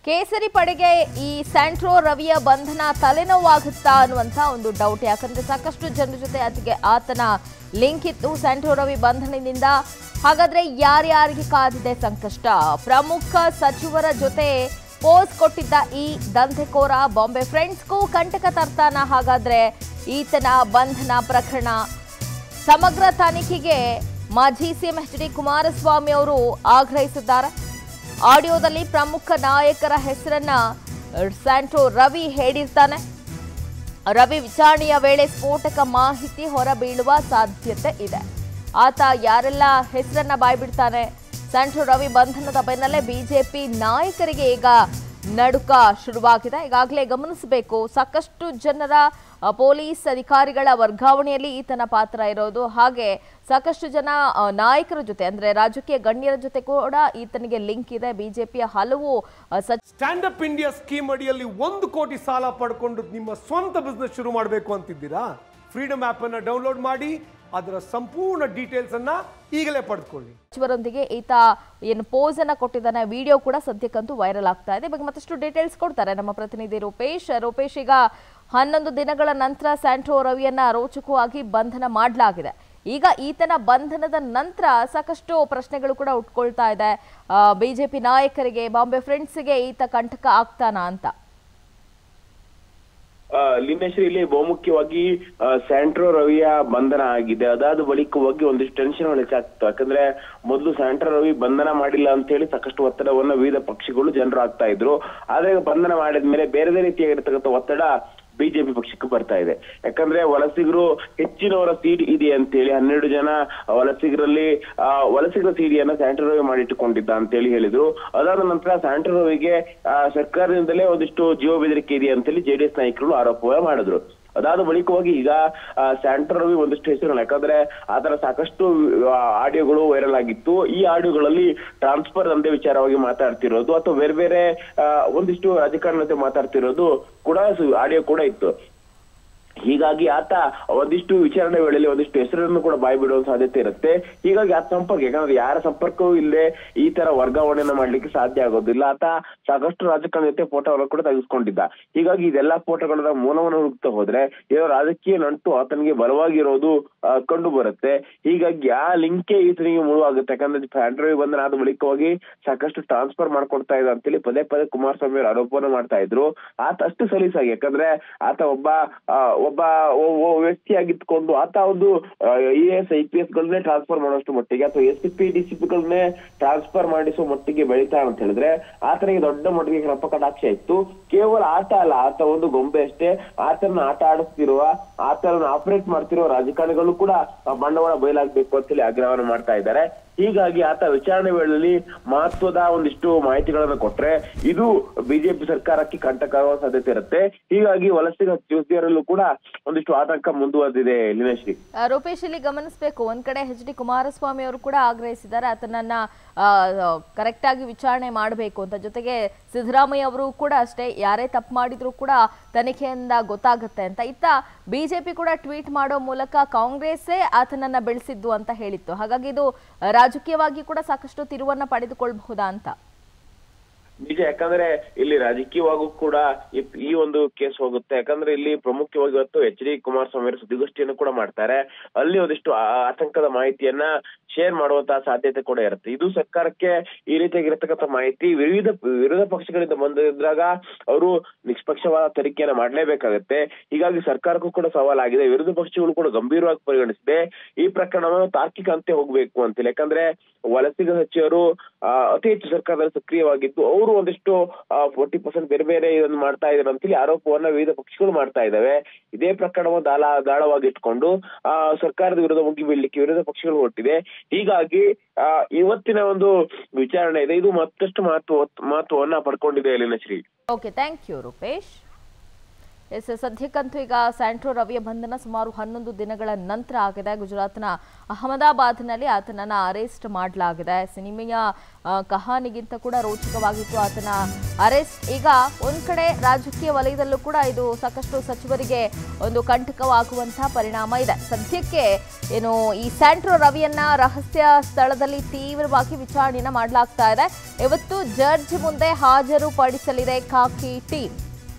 ಕೇಸರಿ ಪಡೆಗೆ ಈ ಸ್ಯಾಂಟ್ರೋ ರವಿಯ ಬಂಧನ ತಲೆನೋವಾಗುತ್ತಾ ಅನ್ನುವಂಥ ಒಂದು ಡೌಟ್ ಯಾಕಂದ್ರೆ ಸಾಕಷ್ಟು ಜನರ ಜೊತೆ ಆತಗೆ ಆತನ ಲಿಂಕ್ ಇತ್ತು ಸ್ಯಾಂಟ್ರೋ ರವಿ ಬಂಧನದಿಂದ ಹಾಗಾದ್ರೆ ಯಾರ್ಯಾರಿಗೆ ಕಾದಿದೆ ಸಂಕಷ್ಟ ಪ್ರಮುಖ ಸಚಿವರ ಜೊತೆ ಪೋಸ್ ಕೊಟ್ಟಿದ್ದ ಈ ದಂಧೆಕೋರ ಬಾಂಬೆ ಫ್ರೆಂಡ್ಸ್ಗೂ ಕಂಟಕ ತರ್ತಾನ ಹಾಗಾದ್ರೆ ಈತನ ಬಂಧನ ಪ್ರಕರಣ ಸಮಗ್ರ ತನಿಖೆಗೆ ಮಾಜಿ ಸಿಎಂ ಎಚ್ ಡಿ ಕುಮಾರಸ್ವಾಮಿ ಅವರು ಆಗ್ರಹಿಸಿದ್ದಾರೆ ಆಡಿಯೋದಲ್ಲಿ ಪ್ರಮುಖ ನಾಯಕರ ಹೆಸರನ್ನ ಸ್ಯಾಂಟೋ ರವಿ ಹೇಳಿರ್ತಾನೆ ರವಿ ವಿಚಾರಣೆಯ ವೇಳೆ ಸ್ಫೋಟಕ ಮಾಹಿತಿ ಹೊರಬೀಳುವ ಸಾಧ್ಯತೆ ಇದೆ ಆತ ಯಾರೆಲ್ಲ ಹೆಸರನ್ನ ಬಾಯ್ಬಿಡ್ತಾನೆ ಸ್ಯಾಂಟೋ ರವಿ ಬಂಧನದ ಬೆನ್ನಲ್ಲೇ ಬಿಜೆಪಿ ನಾಯಕರಿಗೆ ಈಗ ನಡುಕ ಶುರುವಾಗಿದೆ ಈಗಾಗಲೇ ಗಮನಿಸಬೇಕು ಸಾಕಷ್ಟು ಜನರ ಅ, ಪೊಲೀಸ್ ಅಧಿಕಾರಿಗಳ ವರ್ಗಾವಣೆಯಲ್ಲಿ ಈತನ ಪಾತ್ರ ಇರೋದು ಹಾಗೆ ಸಾಕಷ್ಟು ಜನ ಅ, ನಾಯಕರ ಜೊತೆ ಅಂದ್ರೆ ರಾಜಕೀಯ ಗಣ್ಯರ ಜೊತೆ ಕೂಡ ಈತನಿಗೆ ಲಿಂಕ್ ಇದೆ ಬಿಜೆಪಿಯ ಹಲವು ಅ, ಸಚಿವ ಸ್ಟ್ಯಾಂಡ್ ಅಪ್ ಇಂಡಿಯಾ ಸ್ಕೀಮ್ ಅಡಿಯಲ್ಲಿ ಒಂದು ಕೋಟಿ ಸಾಲ ಪಡ್ಕೊಂಡು ನಿಮ್ಮ ಸ್ವಂತ ಬಿಸ್ನೆಸ್ ಶುರು ಮಾಡಬೇಕು ಅಂತಿದ್ದೀರಾ ಫ್ರೀಡಮ್ ಆಪ್ ಅನ್ನ ಡೌನ್ಲೋಡ್ ಮಾಡಿ ಅದರ ಸಂಪೂರ್ಣ ಡೀಟೇಲ್ಸ್ ಅನ್ನ ಈಗಲೇ ಪಡೆದುಕೊಳ್ಳಿ ಸಚಿವರೊಂದಿಗೆ ಈತ ಏನು ಪೋಸ್ ಅನ್ನ ಕೊಟ್ಟಿದ್ದಾನೆ ವಿಡಿಯೋ ಕೂಡ ಸದ್ಯಕ್ಕಂತೂ ವೈರಲ್ ಆಗ್ತಾ ಇದೆ ಬಗ್ಗೆ ಮತ್ತಷ್ಟು ಡೀಟೇಲ್ಸ್ ಕೊಡ್ತಾರೆ ನಮ್ಮ ಪ್ರತಿನಿಧಿ ರೂಪೇಶ್ ರೂಪೇಶ್ ಈಗ ಹನ್ನೊಂದು ದಿನಗಳ ನಂತರ ಸ್ಯಾಂಟ್ರೋ ರವಿಯನ್ನ ರೋಚಕವಾಗಿ ಬಂಧನ ಮಾಡಲಾಗಿದೆ ಈಗ ಈತನ ಬಂಧನದ ನಂತರ ಸಾಕಷ್ಟು ಪ್ರಶ್ನೆಗಳು ಕೂಡ ಉಟ್ಕೊಳ್ತಾ ಇದೆ ಬಿಜೆಪಿ ನಾಯಕರಿಗೆ ಬಾಂಬೆ ಫ್ರೆಂಡ್ಸ್ಗೆ ಈತ ಕಂಟಕ ಆಗ್ತಾನಾ ಅಂತ ಆ, ಲಿನೇಶ್ವರಿ ಇಲ್ಲಿ ಬಹುಮುಖ್ಯವಾಗಿ ಆ, ಸ್ಯಾಂಟ್ರೋ ರವಿಯ ಬಂಧನ ಆಗಿದೆ ಅದಾದ ಬಳಿಕವಾಗಿ ಒಂದಿಷ್ಟು ಟೆನ್ಷನ್ ಹೆಚ್ಚಾಗ್ತದೆ ಯಾಕಂದ್ರೆ ಮೊದಲು ಸ್ಯಾಂಟ್ರೋ ರವಿ ಬಂಧನ ಮಾಡಿಲ್ಲ ಅಂತ ಹೇಳಿ ಸಾಕಷ್ಟು ಒತ್ತಡವನ್ನ ವಿವಿಧ ಪಕ್ಷಗಳು ಜನರು ಆಗ್ತಾ ಇದ್ರು ಆದ್ರೆ ಬಂಧನ ಮಾಡಿದ್ಮೇಲೆ ಬೇರೆ ಬೇರೆ ರೀತಿಯಾಗಿರ್ತಕ್ಕಂಥ ಒತ್ತಡ ಬಿಜೆಪಿ ಪಕ್ಷಕ್ಕೆ ಬರ್ತಾ ಇದೆ ಯಾಕಂದ್ರೆ ವಲಸಿಗರು ಹೆಚ್ಚಿನವರ ಸೀಟ್ ಇದೆ ಅಂತೇಳಿ ಹನ್ನೆರಡು ಜನ ವಲಸಿಗರಲ್ಲಿ ಆ, ವಲಸಿಗರ ಸೀಡಿಯನ್ನ ಸ್ಯಾಂಟ್ರೋ ರವಿ ಮಾಡಿಟ್ಟುಕೊಂಡಿದ್ದ ಅಂತೇಳಿ ಹೇಳಿದ್ರು ಅದಾದ ನಂತರ ಸ್ಯಾಂಟ್ರೋ ರವಿಗೆ ಆ, ಸರ್ಕಾರದಿಂದಲೇ ಒಂದಿಷ್ಟು ಜೀವ ಬೆದರಿಕೆ ಇದೆ ಅಂತೇಳಿ ಜೆಡಿಎಸ್ ನಾಯಕರು ಆರೋಪ ಮಾಡಿದ್ರು ಅದಾದ ಬಳಿಕವಾಗಿ ಈಗ ಆ, ಸ್ಯಾಂಟ್ರೋ ರವಿ ಒಂದಿಷ್ಟು ಹೆಸರು ಯಾಕಂದ್ರೆ ಆತರ ಸಾಕಷ್ಟು ಆ, ಆಡಿಯೋಗಳು ವೈರಲ್ ಆಗಿತ್ತು ಈ ಆಡಿಯೋಗಳಲ್ಲಿ ಟ್ರಾನ್ಸ್ಫರ್ ದಂಧೆ ವಿಚಾರವಾಗಿ ಮಾತಾಡ್ತಿರೋದು ಅಥವಾ ಬೇರೆ ಬೇರೆ ಆ, ಒಂದಿಷ್ಟು ರಾಜಕಾರಣ ಜೊತೆ ಮಾತಾಡ್ತಿರೋದು ಕೂಡ ಸು- ಆಡಿಯೋ ಕೂಡ ಇತ್ತು ಹೀಗಾಗಿ ಆತ ಒಂದಿಷ್ಟು ವಿಚಾರಣೆ ವೇಳೆಯಲ್ಲಿ ಒಂದಿಷ್ಟು ಹೆಸರನ್ನು ಕೂಡ ಬಾಯಿ ಬಿಡುವ ಸಾಧ್ಯತೆ ಇರುತ್ತೆ ಹೀಗಾಗಿ ಆತ ಸಂಪರ್ಕ ಯಾಕಂದ್ರೆ ಯಾರ ಸಂಪರ್ಕವೂ ಇಲ್ಲದೆ ಈ ತರ ವರ್ಗಾವಣೆಯನ್ನ ಮಾಡ್ಲಿಕ್ಕೆ ಸಾಧ್ಯ ಆಗೋದಿಲ್ಲ ಆತ ಸಾಕಷ್ಟು ರಾಜಕಾರಣ ಜೊತೆ ಫೋಟೋವನ್ನು ಕೂಡ ತೆಗೆದುಕೊಂಡಿದ್ದ ಹೀಗಾಗಿ ಇದೆಲ್ಲಾ ಫೋಟೋಗಳ ಮೂಲವನ್ನು ಹುಡುಕ್ತಾ ಹೋದ್ರೆ ಏನೋ ರಾಜಕೀಯ ನಂಟು ಆತನಿಗೆ ಬಲವಾಗಿರೋದು ಆ, ಕಂಡು ಬರುತ್ತೆ ಹೀಗಾಗಿ ಆ ಲಿಂಕೇ ಈತನಿಗೆ ಮುಳುವಾಗುತ್ತೆ ಯಾಕಂದ್ರೆ ಫ್ಯಾಂಡ್ರವಿ ಬಂಧನ ಆದ ಬಳಿಕವಾಗಿ ಸಾಕಷ್ಟು ಟ್ರಾನ್ಸ್ಫರ್ ಮಾಡ್ಕೊಡ್ತಾ ಇದ್ದ ಅಂತೇಳಿ ಪದೇ ಪದೇ ಕುಮಾರಸ್ವಾಮಿ ಅವರು ಆರೋಪವನ್ನು ಮಾಡ್ತಾ ಇದ್ರು ಆತ ಅಷ್ಟು ಸಲೀಸಾಗಿ ಯಾಕಂದ್ರೆ ಆತ ಒಬ್ಬ ಆ, ಒಬ್ಬ ಒ- ಒ- ವ್ಯಕ್ತಿಯಾಗಿದ್ಕೊಂಡು ಆತ ಒಂದು I S I P S ಗಳನ್ನೇ ಟ್ರಾನ್ಸ್ಫರ್ ಮಾಡೋಷ್ಟು ಮಟ್ಟಿಗೆ ಅಥವಾ S P D C P ಗಳನ್ನೇ ಟ್ರಾನ್ಸ್ಫರ್ ಮಾಡಿಸುವ ಮಟ್ಟಿಗೆ ಬೆಳೀತಾ ಅಂತ ಹೇಳಿದ್ರೆ ಆತನಿಗೆ ದೊಡ್ಡ ಮಟ್ಟಿಗೆ ಕೃಪ ಕಟಾಕ್ಷ ಇತ್ತು ಕೇವಲ ಆಟ ಅಲ್ಲ ಆತ ಒಂದು ಗೊಂಬೆ ಅಷ್ಟೇ ಆತನ ಆಟ ಆಡಿಸ್ತಿರುವ ಆತನ ಆಪರೇಟ್ ಮಾಡ್ತಿರುವ ರಾಜಕಾರಣಿಗಳು ಕೂಡ ಆ ಬಂಡವಾಳ ಬಯಲಾಗಬೇಕು ಅಂತೇಳಿ ಆಗ್ರಹವನ್ನು ಮಾಡ್ತಾ ಇದ್ದಾರೆ ಹೀಗಾಗಿ ಆತ ವಿಚಾರಣೆ ವೇಳೆಯಲ್ಲಿ ಮಹತ್ವದ ಒಂದಿಷ್ಟು ಮಾಹಿತಿಗಳನ್ನ ಕೊಟ್ರೆ ಇದು ಬಿಜೆಪಿ ಸರ್ಕಾರಕ್ಕೆ ಕಂಟಕ ಆಗುವ ಸಾಧ್ಯತೆ ಇರುತ್ತೆ ಹೀಗಾಗಿ ವಲಸಿಗ ಜ್ಯೋತಿಯರಲ್ಲೂ ಕೂಡ ಒಂದಿಷ್ಟು ಆತಂಕ ಮುಂದುವರೆದಿದೆ ಲಿನೇಶ್ರೀ ಆ, ರೂಪೇಶ್ ಇಲ್ಲಿ ಗಮನಿಸಬೇಕು ಒಂದ್ ಕಡೆ ಎಚ್ ಡಿ ಕುಮಾರಸ್ವಾಮಿ ಅವರು ಕೂಡ ಆಗ್ರಹಿಸಿದ್ದಾರೆ ಆತನನ್ನ ಕರೆಕ್ಟ್ ಆಗಿ ವಿಚಾರಣೆ ಮಾಡಬೇಕು ಅಂತ ಜೊತೆಗೆ ಸಿದ್ದರಾಮಯ್ಯ ಅವರು ಕೂಡ ಅಷ್ಟೇ ಯಾರೇ ತಪ್ಪು ಮಾಡಿದ್ರು ಕೂಡ ತನಿಖೆಯಿಂದ ಗೊತ್ತಾಗುತ್ತೆ ಅಂತ ಇತ್ತ ಬಿಜೆಪಿ ಕೂಡ ಟ್ವೀಟ್ ಮಾಡೋ ಮೂಲಕ ಕಾಂಗ್ರೆಸ್ಸೇ ಆತನನ್ನ ಬೆಳೆಸಿದ್ದು ಅಂತ ಹೇಳಿತ್ತು ಹಾಗಾಗಿ ಇದು ಆ, ರಾಜಕೀಯವಾಗಿ ಕೂಡ ಸಾಕಷ್ಟು ತಿರುವನ್ನ ಪಡೆದುಕೊಳ್ಬಹುದಾ ಅಂತ ನಿಜ ಯಾಕಂದ್ರೆ ಇಲ್ಲಿ ರಾಜಕೀಯವಾಗೂ ಕೂಡ ಈ- ಈ ಒಂದು ಕೇಸ್ ಹೋಗುತ್ತೆ ಯಾಕಂದ್ರೆ ಇಲ್ಲಿ ಪ್ರಮುಖವಾಗಿ ಇವತ್ತು ಎಚ್ ಡಿ ಕುಮಾರಸ್ವಾಮಿ ಅವರು ಸುದ್ದಿಗೋಷ್ಠಿಯನ್ನು ಕೂಡ ಮಾಡ್ತಾರೆ ಅಲ್ಲಿ ಒಂದಿಷ್ಟು ಆ- ಆತಂಕದ ಮಾಹಿತಿಯನ್ನ ಶೇರ್ ಮಾಡುವಂತಹ ಸಾಧ್ಯತೆ ಕೂಡ ಇರುತ್ತೆ ಇದು ಸರ್ಕಾರಕ್ಕೆ ಈ ರೀತಿಯಾಗಿರ್ತಕ್ಕಂಥ ಮಾಹಿತಿ ವಿವಿಧ ವಿರೋಧ ಪಕ್ಷಗಳಿಂದ ಬಂದಿದ್ದಾಗ ಅವರು ನಿಷ್ಪಕ್ಷವಾದ ತನಿಖೆಯನ್ನ ಮಾಡಲೇಬೇಕಾಗುತ್ತೆ ಹೀಗಾಗಿ ಸರ್ಕಾರಕ್ಕೂ ಕೂಡ ಸವಾಲಾಗಿದೆ ವಿರೋಧ ಪಕ್ಷಗಳು ಕೂಡ ಗಂಭೀರವಾಗಿ ಪರಿಗಣಿಸಿದೆ ಈ ಪ್ರಕರಣವನ್ನು ತಾರ್ಕಿಕ ಅಂತ್ಯ ಹೋಗ್ಬೇಕು ಅಂತೇಳಿ ಯಾಕಂದ್ರೆ ವಲಸಿಗ ಸಚಿವರು ಆ, ಅತಿ ಹೆಚ್ಚು ಸರ್ಕಾರದಲ್ಲಿ ಸಕ್ರಿಯವಾಗಿದ್ದು ಅವರು ಒಂದಿಷ್ಟು ಫೋರ್ಟಿ ಪರ್ಸೆಂಟ್ ಬೇರೆ ಬೇರೆ ಇದನ್ನು ಮಾಡ್ತಾ ಇದ್ದಾರೆ ಅಂತೇಳಿ ಆರೋಪವನ್ನ ವಿವಿಧ ಪಕ್ಷಗಳು ಮಾಡ್ತಾ ಇದ್ದಾವೆ ಇದೇ ಪ್ರಕರಣವನ್ನು ದಾಳ ದಾಳವಾಗಿ ಇಟ್ಕೊಂಡು ಆ ಸರ್ಕಾರದ ವಿರುದ್ಧ ಮುಗಿ ಬೀಳ್ಲಿಕ್ಕೆ ವಿರೋಧ ಪಕ್ಷಗಳು ಹೊರಟಿದೆ ಹೀಗಾಗಿ ಆ, ಇವತ್ತಿನ ಒಂದು ವಿಚಾರಣೆ ಇದೆ ಇದು ಮತ್ತಷ್ಟು ಮಹತ್ವ ಮಹತ್ವವನ್ನ ಪಡ್ಕೊಂಡಿದೆ ಅಲ್ಲಿನ Shri okay thank you Rupesh S ಸದ್ಯಕ್ಕಂತೂ ಈಗ ಸ್ಯಾಂಟ್ರೋ ರವಿಯ ಬಂಧನ ಸುಮಾರು ಹನ್ನೊಂದು ದಿನಗಳ ನಂತರ ಆಗಿದೆ ಗುಜರಾತ್ನ ಅಹಮದಾಬಾದ್ನಲ್ಲಿ ಆತನನ್ನ ಅರೆಸ್ಟ್ ಮಾಡಲಾಗಿದೆ ಸಿನಿಮೆಯ ಆ, ಕಹಾನಿಗಿಂತ ಕೂಡ ರೋಚಕವಾಗಿತ್ತು ಆತನ ಅರೆಸ್ಟ್ ಈಗ ಒಂದ್ ಕಡೆ ರಾಜಕೀಯ ವಲಯದಲ್ಲೂ ಕೂಡ ಇದು ಸಾಕಷ್ಟು ಸಚಿವರಿಗೆ ಒಂದು ಕಂಟಕವಾಗುವಂತಹ ಪರಿಣಾಮ ಇದೆ ಸದ್ಯಕ್ಕೆ ಏನು ಈ ಸ್ಯಾಂಟ್ರೋ ರವಿಯನ್ನ ರಹಸ್ಯ ಸ್ಥಳದಲ್ಲಿ ತೀವ್ರವಾಗಿ ವಿಚಾರಣೆಯನ್ನ ಮಾಡಲಾಗ್ತಾ ಇದೆ ಇವತ್ತು ಜಡ್ಜ್ ಮುಂದೆ ಹಾಜರು ಪಡಿಸಲಿದೆ ಖಾಕಿ ಟೀಮ್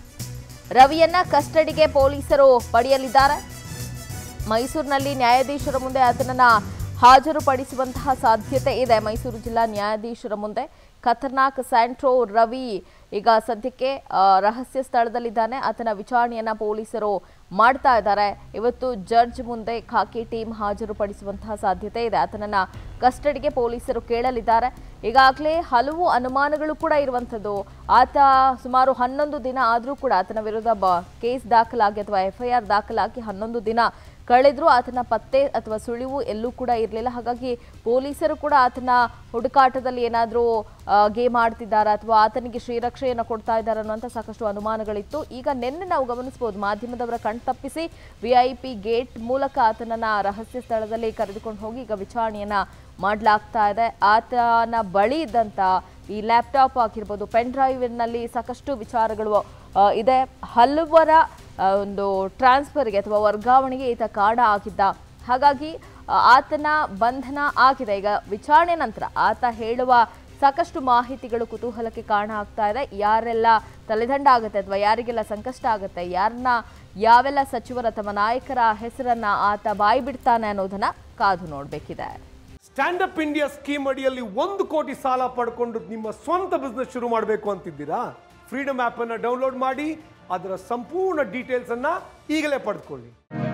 ರವಿಯನ್ನ ಕಸ್ಟಡಿಗೆ ಪೊಲೀಸರು ಪಡೆಯಲಿದ್ದಾರೆ ಮೈಸೂರಿನಲ್ಲಿ ನ್ಯಾಯಾಧೀಶರ ಮುಂದೆ ಆತನನ್ನ ಹಾಜರುಪಡಿಸುವಂತಹ ಸಾಧ್ಯತೆ ಇದೆ ಮೈಸೂರು ಜಿಲ್ಲಾ ನ್ಯಾಯಾಧೀಶರ ಮುಂದೆ ಖತರ್ನಾಕ್ ಸ್ಯಾಂಟ್ರೋ ರವಿ ಈಗ ಸದ್ಯಕ್ಕೆ ಆ, ರಹಸ್ಯ ಸ್ಥಳದಲ್ಲಿದ್ದಾನೆ ಆತನ ವಿಚಾರಣೆಯನ್ನ ಪೊಲೀಸರು ಮಾಡ್ತಾ ಇದ್ದಾರೆ ಇವತ್ತು ಜಡ್ಜ್ ಮುಂದೆ ಖಾಕಿ ಟೀಮ್ ಹಾಜರುಪಡಿಸುವಂತಹ ಸಾಧ್ಯತೆ ಇದೆ ಆತನನ್ನ ಕಸ್ಟಡಿಗೆ ಪೊಲೀಸರು ಕೇಳಲಿದ್ದಾರೆ ಈಗಾಗಲೇ ಹಲವು ಅನುಮಾನಗಳು ಕೂಡ ಇರುವಂಥದ್ದು ಆತ ಸುಮಾರು ಹನ್ನೊಂದು ದಿನ ಆದರೂ ಕೂಡ ಆತನ ವಿರುದ್ಧ ಬ ಕೇಸ್ ದಾಖಲಾಗಿ ಅಥವಾ ಎಫ್ಐಆರ್ ದಾಖಲಾಗಿ ಹನ್ನೊಂದು ದಿನ ಕಳೆದ್ರೂ ಆತನ ಪತ್ತೆ ಅಥವಾ ಸುಳಿವು ಎಲ್ಲೂ ಕೂಡ ಇರಲಿಲ್ಲ ಹಾಗಾಗಿ ಪೊಲೀಸರು ಕೂಡ ಆತನ ಹುಡುಕಾಟದಲ್ಲಿ ಏನಾದರೂ ಗೇಮ್ ಆಡ್ತಿದ್ದಾರಾ ಅಥವಾ ಆತನಿಗೆ ಶ್ರೀರಕ್ಷೆಯನ್ನು ಕೊಡ್ತಾ ಇದ್ದಾರೆ ಅನ್ನುವಂಥ ಸಾಕಷ್ಟು ಅನುಮಾನಗಳಿತ್ತು ಈಗ ನಿನ್ನೆ ನಾವು ಗಮನಿಸಬಹುದು ಮಾಧ್ಯಮದವರ ಕಣ್ತಪ್ಪಿಸಿ ವಿ ಐ ಪಿ ಗೇಟ್ ಮೂಲಕ ಆತನನ್ನ ರಹಸ್ಯ ಸ್ಥಳದಲ್ಲಿ ಕರೆದುಕೊಂಡು ಹೋಗಿ ಈಗ ವಿಚಾರಣೆಯನ್ನ ಮಾಡಲಾಗ್ತಾ ಇದೆ ಆತನ ಬಳಿ ಇದ್ದಂಥ ಈ ಲ್ಯಾಪ್ಟಾಪ್ ಆಗಿರ್ಬೋದು ಪೆನ್ ಡ್ರೈವ್ನಲ್ಲಿ ಸಾಕಷ್ಟು ವಿಚಾರಗಳು ಆ, ಇದೆ ಹಲವರ ಆ, ಒಂದು ಟ್ರಾನ್ಸ್ಫರ್ಗೆ ಅಥವಾ ವರ್ಗಾವಣೆಗೆ ಈತ ಕಾರಣ ಆಗಿದ್ದ ಹಾಗಾಗಿ ಆ, ಆತನ ಬಂಧನ ಆಗಿದೆ ಈಗ ವಿಚಾರಣೆ ನಂತರ ಆತ ಹೇಳುವ ಸಾಕಷ್ಟು ಮಾಹಿತಿಗಳು ಕುತೂಹಲಕ್ಕೆ ಕಾರಣ ಆಗ್ತಾ ಇದೆ ಯಾರೆಲ್ಲ ತಲೆದಂಡ ಆಗುತ್ತೆ ಅಥವಾ ಯಾರಿಗೆಲ್ಲ ಸಂಕಷ್ಟ ಆಗುತ್ತೆ ಯಾರನ್ನ ಯಾವೆಲ್ಲ ಸಚಿವರ ಅಥವಾ ನಾಯಕರ ಹೆಸರನ್ನ ಆತ ಬಾಯಿ ಬಿಡ್ತಾನೆ ಅನ್ನೋದನ್ನ ಕಾದು ನೋಡಬೇಕಿದೆ ಸ್ಟ್ಯಾಂಡ್ ಅಪ್ ಇಂಡಿಯಾ ಸ್ಕೀಮ್ ಅಡಿಯಲ್ಲಿ ಒಂದು ಕೋಟಿ ಸಾಲ ಪಡ್ಕೊಂಡು ನಿಮ್ಮ ಸ್ವಂತ ಬಿಸ್ನೆಸ್ ಶುರು ಮಾಡಬೇಕು ಅಂತಿದ್ದೀರಾ ಫ್ರೀಡಮ್ ಆಪ್ ಅನ್ನ ಡೌನ್ಲೋಡ್ ಮಾಡಿ ಅದರ ಸಂಪೂರ್ಣ ಡೀಟೇಲ್ಸ್ ಅನ್ನ ಈಗಲೇ ಪಡೆದುಕೊಳ್ಳಿ